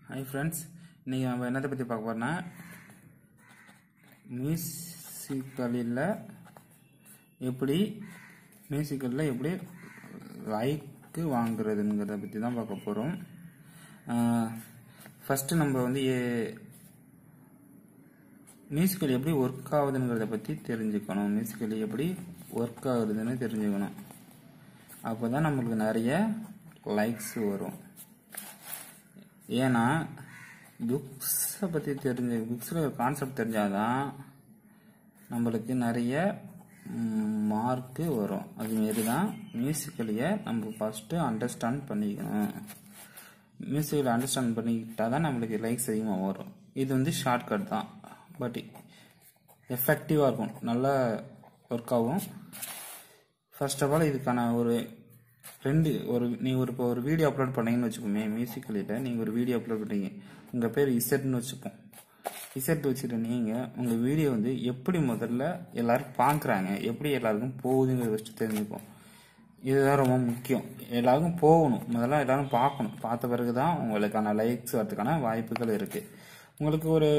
hi friends இன்றைக்கி நம்ம என்னத்தை பற்றி பார்க்க போகிறோன்னா மியூசிக்கலில் எப்படி மியூசிக்கலில் எப்படி லைக்கு வாங்குறதுங்கிறத பற்றி தான் பார்க்க போகிறோம் ஃபஸ்ட்டு நம்ம வந்து மியூசிக்கல் எப்படி ஒர்க் ஆகுதுங்கிறத பற்றி தெரிஞ்சுக்கணும் மியூசிக்கல் எப்படி ஒர்க் ஆகுதுன்னு தெரிஞ்சுக்கணும் அப்போ தான் நம்மளுக்கு நிறைய லைக்ஸ் வரும் ஏன்னா புக்ஸை பற்றி தெரிஞ்ச புக்ஸில் கான்செப்ட் தெரிஞ்சாதான் நம்மளுக்கு நிறைய மார்க்கு வரும் அதுமாரி தான் மியூசிக்கலையே நம்ம ஃபஸ்ட்டு அண்டர்ஸ்டாண்ட் பண்ணிக்கணும் மியூசிக்கலை அண்டர்ஸ்டாண்ட் பண்ணிக்கிட்டால் தான் நம்மளுக்கு லைக்ஸ் அதிகமாக வரும் இது வந்து ஷார்ட்கட் தான் பட் எஃபெக்டிவாக இருக்கும் நல்லா ஒர்க் ஆகும் ஃபர்ஸ்ட் ஆஃப் ஆல் இதுக்கான ஒரு ரெண்டு ஒரு நீ ஒரு இப்போ ஒரு வீடியோ அப்லோட் பண்ணீங்கன்னு வச்சுக்கோமே மியூசிக்கலில் நீங்கள் ஒரு வீடியோ அப்லோட் பண்ணீங்க உங்கள் பேர் இசட்னு வச்சுப்போம் இசட் வச்சுட்டு நீங்கள் உங்கள் வீடியோ வந்து எப்படி முதல்ல எல்லாரும் பார்க்குறாங்க எப்படி எல்லாருக்கும் போகுதுங்கிறத ஃபஸ்ட்டு தெரிஞ்சுப்போம் இதுதான் ரொம்ப முக்கியம் எல்லாருக்கும் போகணும் முதல்ல எல்லாரும் பார்க்கணும் பார்த்த பிறகு தான் உங்களுக்கான லைக்ஸ் வரதுக்கான வாய்ப்புகள் இருக்குது உங்களுக்கு ஒரு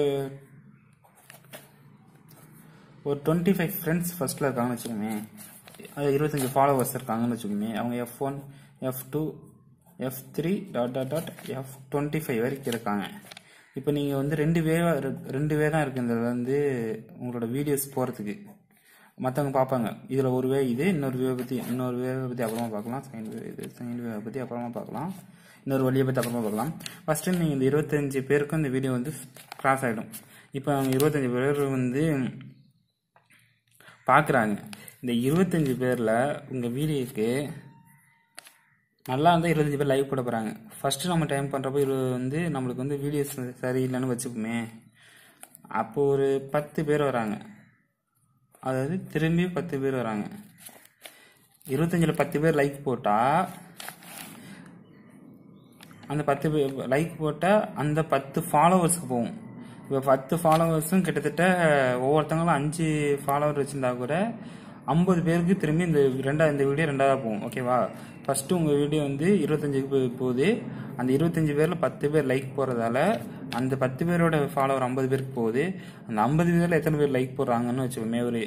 ஒரு டுவெண்ட்டி ஃபைவ் ஃப்ரெண்ட்ஸ் ஃபர்ஸ்ட்டில் இருக்காங்கன்னு வச்சுக்கோமே அது இருபத்தஞ்சி ஃபாலோவர்ஸ் இருக்காங்கன்னு வச்சுக்கோமே அவங்க F one F two F three dot dot dot F twenty five வரைக்கும் இருக்காங்க இப்போ நீங்கள் வந்து ரெண்டு வே ரெண்டு வே தான் இருக்குது இதில் வந்து உங்களோட வீடியோஸ் போகிறதுக்கு மற்றவங்க பார்ப்பாங்க இதில் ஒரு வே இது இன்னொரு வே பற்றி இன்னொரு வேவை பற்றி அப்புறமா பார்க்கலாம் செகண்ட் வே இது செகண்ட் வேவை பற்றி அப்புறமா பார்க்கலாம் இன்னொரு வழியை பற்றி அப்புறமா பார்க்கலாம் ஃபஸ்ட்டு நீங்கள் இந்த இருபத்தஞ்சி பேருக்கும் இந்த வீடியோ வந்து கிராஸ் ஆகிடும் இப்போ அவங்க இருபத்தஞ்சி பேர் வந்து பார்க்குறாங்க இந்த இருபத்தஞ்சி பேரில் உங்கள் வீடியோக்கு நல்லா இருந்தால் இருபத்தஞ்சி பேர் லைக் போட போகிறாங்க ஃபஸ்ட்டு நம்ம டைம் பண்ணுறப்போ இது வந்து நம்மளுக்கு வந்து வீடியோஸ் சரியில்லைன்னு வச்சுப்போமே அப்போ ஒரு பத்து பேர் வராங்க அதாவது திரும்பி பத்து பேர் வராங்க இருபத்தஞ்சில் பத்து பேர் லைக் போட்டால் அந்த பத்து பேர் லைக் போட்டால் அந்த பத்து ஃபாலோவர்ஸ்க்கு போகும் இப்போ பத்து ஃபாலோவர்ஸும் கிட்டத்தட்ட ஒவ்வொருத்தங்களும் அஞ்சு ஃபாலோவர் வச்சுருந்தா கூட ஐம்பது பேருக்கு திரும்பி இந்த ரெண்டாவது இந்த வீடியோ ரெண்டாவது போகும் ஓகேவா ஃபஸ்ட்டு உங்கள் வீடியோ வந்து இருபத்தஞ்சுக்கு போகுது அந்த இருபத்தஞ்சி பேரில் பத்து பேர் லைக் போகிறதால அந்த பத்து பேரோட ஃபாலோவர் ஐம்பது பேருக்கு போகுது அந்த ஐம்பது பேரில் எத்தனை பேர் லைக் போடுறாங்கன்னு வச்சுக்கோமே ஒரு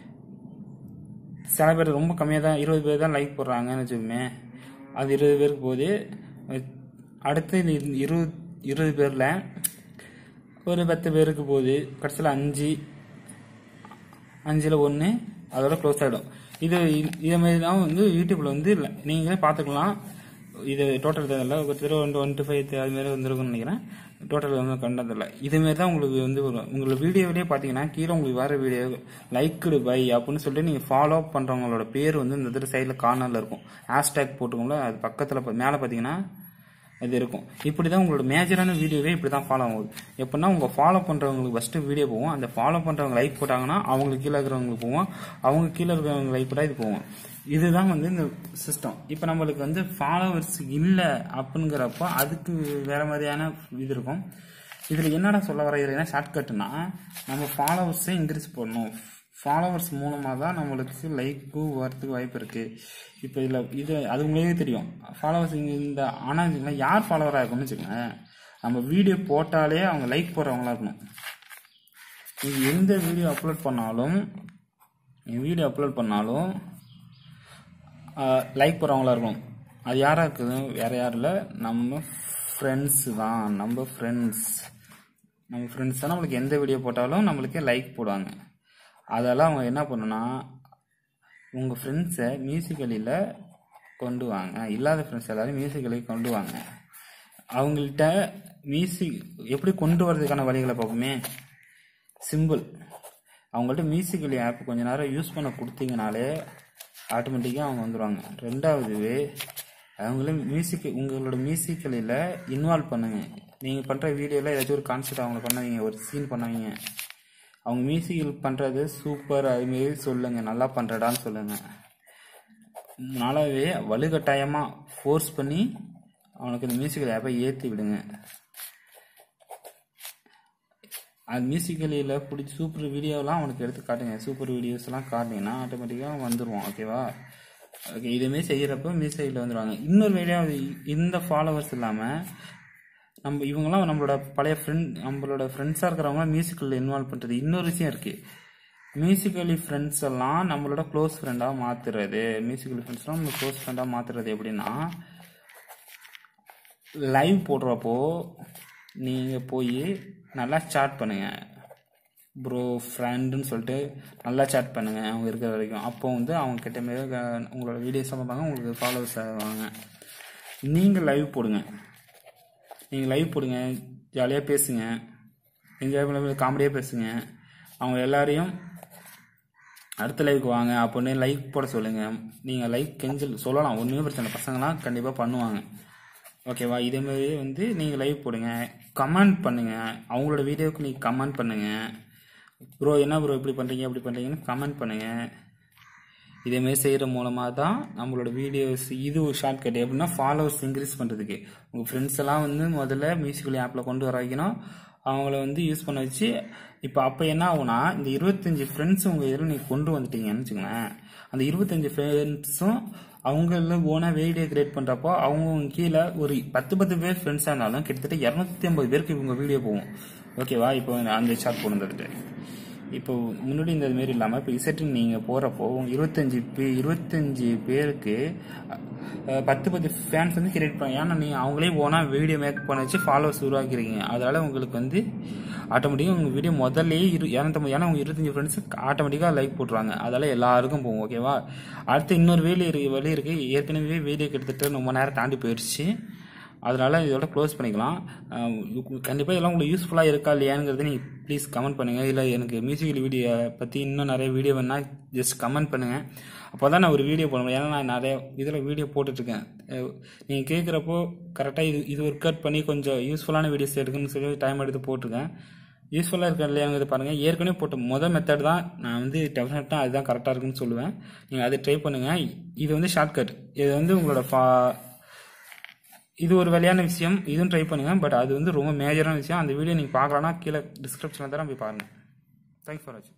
சில பேர் ரொம்ப கம்மியாக தான் இருபது பேர் தான் லைக் போடுறாங்கன்னு வச்சுக்கோமே அது இருபது பேருக்கு போகுது அடுத்து இந்த இருபது இருபது பேரில் ஒரு பத்து பேருக்கு போகுது கடைசியில் அஞ்சு அஞ்சில் ஒன்று அதோட க்ளோஸ் ஆகிடும் இது இதே மாதிரி தான் வந்து யூடியூப்பில் வந்து நீங்களே பார்த்துக்கலாம் இது டோட்டல் தேவையில்ல ஒரு தடவை ஒன் ஒன் டு ஃபைவ் அது மாதிரி வந்துருக்கும்னு நினைக்கிறேன் டோட்டல் வந்து கண்டதில்ல இதுமாரி தான் உங்களுக்கு வந்து வரும் உங்களோட வீடியோவிலே பார்த்தீங்கன்னா கீழே உங்களுக்கு வர வீடியோ லைக்குடு பை அப்படின்னு சொல்லிட்டு நீங்கள் ஃபாலோ பண்ணுறவங்களோட பேர் வந்து இந்த இதில் சைடில் கார்னரில் இருக்கும் ஹேஷ்டேக் போட்டுக்கோங்களா அது பக்கத்தில் மேலே பார்த்தீங்கன்னா இது இருக்கும் இப்படி தான் உங்களோட மேஜரான வீடியோவே இப்படி தான் ஃபாலோ ஆகுது எப்படின்னா உங்கள் ஃபாலோ பண்ணுறவங்களுக்கு ஃபஸ்ட்டு வீடியோ போவோம் அந்த ஃபாலோ பண்ணுறவங்க லைக் போட்டாங்கன்னா அவங்களுக்கு கீழே இருக்கிறவங்களுக்கு போவோம் அவங்க கீழே இருக்கிறவங்க லைக் போட்டால் இது போவோம் இதுதான் வந்து இந்த சிஸ்டம் இப்போ நம்மளுக்கு வந்து ஃபாலோவர்ஸ் இல்லை அப்படிங்கிறப்போ அதுக்கு வேற மாதிரியான இது இருக்கும் இதில் என்னடா சொல்ல வர இதில் என்ன ஷார்ட்கட்னா நம்ம ஃபாலோவர்ஸை இன்க்ரீஸ் பண்ணணும் ஃபாலோவர்ஸ் மூலமாக தான் நம்மளுக்கு லைக்கும் வரத்துக்கு வாய்ப்பு இருக்குது இப்போ இதில் இது அது உங்களுக்கே தெரியும் ஃபாலோவர்ஸ் இங்கே இந்த ஆனால் யார் ஃபாலோவராக இருக்கும்னு வச்சுக்கோங்க நம்ம வீடியோ போட்டாலே அவங்க லைக் போடுறவங்களா இருக்கணும் நீங்கள் எந்த வீடியோ அப்லோட் பண்ணாலும் வீடியோ அப்லோட் பண்ணாலும் லைக் போடுறவங்களா இருக்கணும் அது யாராக இருக்குது வேறு யாரும் இல்லை நம்ம ஃப்ரெண்ட்ஸு தான் நம்ம ஃப்ரெண்ட்ஸ் நம்ம ஃப்ரெண்ட்ஸ் தான் நம்மளுக்கு எந்த வீடியோ போட்டாலும் நம்மளுக்கே லைக் போடுவாங்க அதெல்லாம் அவங்க என்ன பண்ணுன்னா உங்கள் ஃப்ரெண்ட்ஸை மியூசிக்கலியில் கொண்டு வாங்க இல்லாத ஃப்ரெண்ட்ஸ் எல்லாரும் மியூசிக்கலி கொண்டு வாங்க அவங்கள்ட்ட மியூசிக் எப்படி கொண்டு வரதுக்கான வழிகளை பார்ப்போமே சிம்பிள் அவங்கள்ட்ட மியூசிக்கலி ஆப் கொஞ்ச நேரம் யூஸ் பண்ண கொடுத்தீங்கனாலே ஆட்டோமேட்டிக்காக அவங்க வந்துடுவாங்க ரெண்டாவது அவங்களும் மியூசிக் உங்களோட மியூசிக்கலில் இன்வால்வ் பண்ணுங்கள் நீங்கள் பண்ணுற வீடியோவில் ஏதாச்சும் ஒரு கான்செப்ட் அவங்க பண்ணுவீங்க ஒரு சீன் பண்ணுவீங்க அவங்க மியூசிக்கல் பண்ணுறது சூப்பர் அதுமாரி சொல்லுங்கள் நல்லா பண்ணுறடான்னு சொல்லுங்கள் நாளாவே வலுக்கட்டாயமாக ஃபோர்ஸ் பண்ணி அவனுக்கு இந்த மியூசிக்கல் ஆப்பை ஏற்றி விடுங்க அது மியூசிக்கலியில் பிடிச்சி சூப்பர் வீடியோலாம் அவனுக்கு எடுத்து காட்டுங்க சூப்பர் வீடியோஸ்லாம் காட்டினீங்கன்னா ஆட்டோமேட்டிக்காக வந்துடுவான் ஓகேவா ஓகே இதுமாரி செய்கிறப்ப மியூசிக்கில் வந்துடுவாங்க இன்னொரு வீடியோ இந்த ஃபாலோவர்ஸ் இல்லாமல் நம்ம இவங்கெல்லாம் நம்மளோட பழைய ஃப்ரெண்ட் நம்மளோட ஃப்ரெண்ட்ஸாக இருக்கிறவங்களாம் மியூசிக்கல் இன்வால்வ் பண்ணுறது இன்னொரு விஷயம் இருக்குது மியூசிக்கலி ஃப்ரெண்ட்ஸ் எல்லாம் நம்மளோட க்ளோஸ் ஃப்ரெண்டாக மாற்றுறது மியூசிக்கலி ஃப்ரெண்ட்ஸ்லாம் நம்ம க்ளோஸ் ஃப்ரெண்டாக மாற்றுறது எப்படின்னா லைவ் போடுறப்போ நீங்கள் போய் நல்லா சாட் பண்ணுங்கள் ப்ரோ ஃப்ரெண்டுன்னு சொல்லிட்டு நல்லா சாட் பண்ணுங்கள் அவங்க இருக்கிற வரைக்கும் அப்போ வந்து அவங்க கிட்ட மாரி உங்களோட வீடியோஸ்லாம் பார்ப்பாங்க உங்களுக்கு ஃபாலோவர்ஸ் ஆவாங்க நீங்கள் லைவ் போடுங்க நீங்கள் லைவ் போடுங்க ஜாலியாக பேசுங்க என்ஜாய் பண்ண காமெடியாக பேசுங்க அவங்க எல்லாரையும் அடுத்த லைவுக்கு வாங்க அப்படின்னு லைக் போட சொல்லுங்கள் நீங்கள் லைக் கெஞ்சல் சொல்லலாம் ஒன்றுமே பிரச்சனை பசங்களாம் கண்டிப்பாக பண்ணுவாங்க ஓகேவா இதே மாதிரி வந்து நீங்கள் லைவ் போடுங்க கமெண்ட் பண்ணுங்கள் அவங்களோட வீடியோவுக்கு நீங்கள் கமெண்ட் பண்ணுங்கள் ப்ரோ என்ன ப்ரோ இப்படி பண்ணுறீங்க அப்படி பண்ணுறீங்கன்னு கமெண்ட் பண்ணுங்கள் இதேமாரி செய்கிற மூலமாக தான் நம்மளோட வீடியோஸ் இது ஒரு ஷார்ட்கட் எப்படின்னா ஃபாலோவர்ஸ் இன்க்ரீஸ் பண்ணுறதுக்கு உங்கள் ஃப்ரெண்ட்ஸ் எல்லாம் வந்து முதல்ல மியூசிக்கல் ஆப்பில் கொண்டு வர வைக்கணும் அவங்கள வந்து யூஸ் பண்ண வச்சு இப்போ அப்போ என்ன ஆகும்னா இந்த இருபத்தஞ்சி ஃப்ரெண்ட்ஸ் உங்கள் இதில் நீங்கள் கொண்டு வந்துட்டீங்கன்னு வச்சுக்கோங்களேன் அந்த இருபத்தஞ்சி ஃப்ரெண்ட்ஸும் அவங்கள ஓனாக வீடியோ கிரியேட் பண்ணுறப்போ அவங்க கீழே ஒரு பத்து பத்து பேர் ஃப்ரெண்ட்ஸாக இருந்தாலும் கிட்டத்தட்ட இரநூத்தி ஐம்பது பேருக்கு இவங்க வீடியோ போகும் ஓகேவா இப்போ அந்த ஷார்ட் போனது இப்போ முன்னாடி இந்த மாரி இல்லாமல் இப்போ இசட்டு நீங்கள் போகிறப்போ உங்க இருபத்தஞ்சி பே இருபத்தஞ்சி பேருக்கு அஹ், பத்து பத்து ஃபேன்ஸ் வந்து கிரியேட் பண்ண ஏன்னா நீங்கள் அவங்களே ஓனாக வீடியோ மேக் பண்ண வச்சு ஃபாலோவர்ஸ் உருவாக்கிறீங்க அதனால் உங்களுக்கு வந்து ஆட்டோமேட்டிக்காக உங்கள் வீடியோ முதல்லே இரு இரநூத்தம்பது ஏன்னா உங்கள் இருபத்தஞ்சி ஃப்ரெண்ட்ஸ் ஆட்டோமேட்டிக்காக லைக் போட்டுருவாங்க அதால் எல்லாருக்கும் போகும் ஓகேவா அடுத்து இன்னொரு வேலி இருக்கு வழி இருக்குது ஏற்கனவே வீடியோ கிட்டத்தட்ட ரொம்ப நேரம் தாண்டி போயிடுச்சு அதனால இதோட க்ளோஸ் பண்ணிக்கலாம் கண்டிப்பாக இதெல்லாம் உங்களுக்கு யூஸ்ஃபுல்லாக இருக்கா இல்லையாங்கிறத நீங்கள் ப்ளீஸ் கமெண்ட் பண்ணுங்கள் இல்லை எனக்கு மியூசிக்கல் வீடியோ பற்றி இன்னும் நிறைய வீடியோ வேணால் ஜஸ்ட் கமெண்ட் பண்ணுங்கள் அப்போ தான் நான் ஒரு வீடியோ போட முடியும் ஏன்னா நான் நிறைய இதில் வீடியோ போட்டுட்ருக்கேன் நீங்கள் கேட்குறப்போ கரெக்டாக இது இது ஒர்க் அவுட் பண்ணி கொஞ்சம் யூஸ்ஃபுல்லான வீடியோஸ் எடுக்கணும்னு சொல்லி டைம் எடுத்து போட்டிருக்கேன் யூஸ்ஃபுல்லாக இருக்கா இல்லையாங்கிறது பாருங்கள் ஏற்கனவே போட்ட மொதல் மெத்தட் தான் நான் வந்து டெஃபினட்டாக அதுதான் கரெக்டாக இருக்குன்னு சொல்லுவேன் நீங்கள் அதை ட்ரை பண்ணுங்கள் இது வந்து ஷார்ட்கட் இது வந்து உங்களோட ஃபா இது ஒரு வழியான விஷயம் இதுவும் ட்ரை பண்ணுங்க பட் அது வந்து ரொம்ப மேஜரான விஷயம் அந்த வீடியோ நீங்கள் பார்க்கலாம்னா கீழே டிஸ்கிரிப்ஷனில் தரேன் போய் பாருங்கள் தேங்க்ஸ் ஃபார் வாட்சிங்